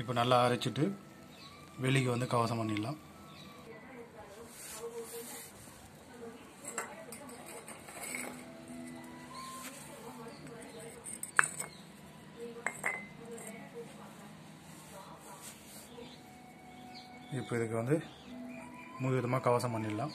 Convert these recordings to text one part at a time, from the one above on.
இப்போ நல்லா அரைச்சிட்டு வெளிக்கு வந்து கவசம் பண்ணிடலாம் இப்போ இதுக்கு வந்து மூணு விதமாக கவசம் பண்ணிடலாம்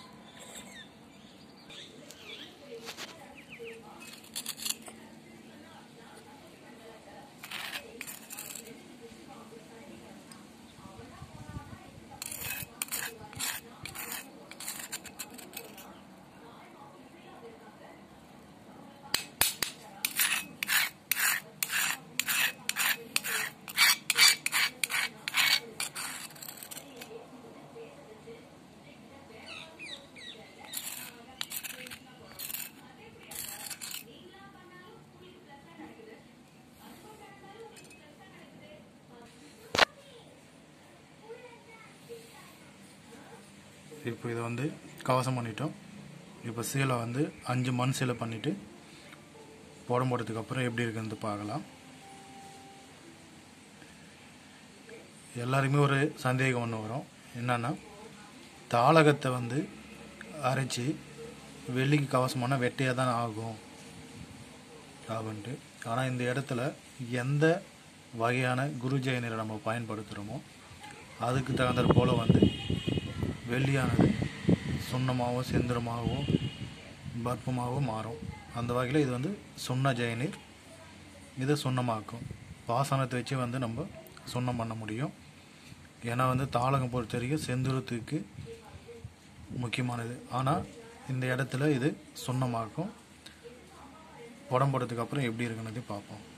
இப்போ இதை வந்து கவசம் பண்ணிட்டோம் இப்போ சீலை வந்து அஞ்சு மண் சீலை பண்ணிவிட்டு புடம் போட்டதுக்கு அப்புறம் எப்படி இருக்குன்னு பார்க்கலாம் எல்லாருக்குமே ஒரு சந்தேகம் ஒன்று வரும் என்னன்னா தாளகத்தை வந்து அரைச்சி வெள்ளிக்கு கவசமான வெட்டையாக தான் ஆகும் அப்படின்ட்டு ஆனால் இந்த இடத்துல எந்த வகையான குரு ஜெயநீரை நம்ம பயன்படுத்துகிறோமோ அதுக்கு தகுந்தாற் போல் வந்து வெள்ளியானது சுண்ணமாகவும் செந்தரமாகவும் பற்பமாகவும் மாறும் அந்த வகையில் இது வந்து சுண்ண ஜெயநீர் இது சுண்ணமாக்கும் பாசனத்தை வச்சு வந்து நம்ம சுண்ணம் பண்ண முடியும் ஏன்னா வந்து தாளகம் பொறுத்த வரைக்கும் செந்துரத்துக்கு முக்கியமானது ஆனால் இந்த இடத்துல இது சுண்ணமாக்கும் உடம்புறதுக்கு அப்புறம் எப்படி இருக்குன்னு பார்ப்போம்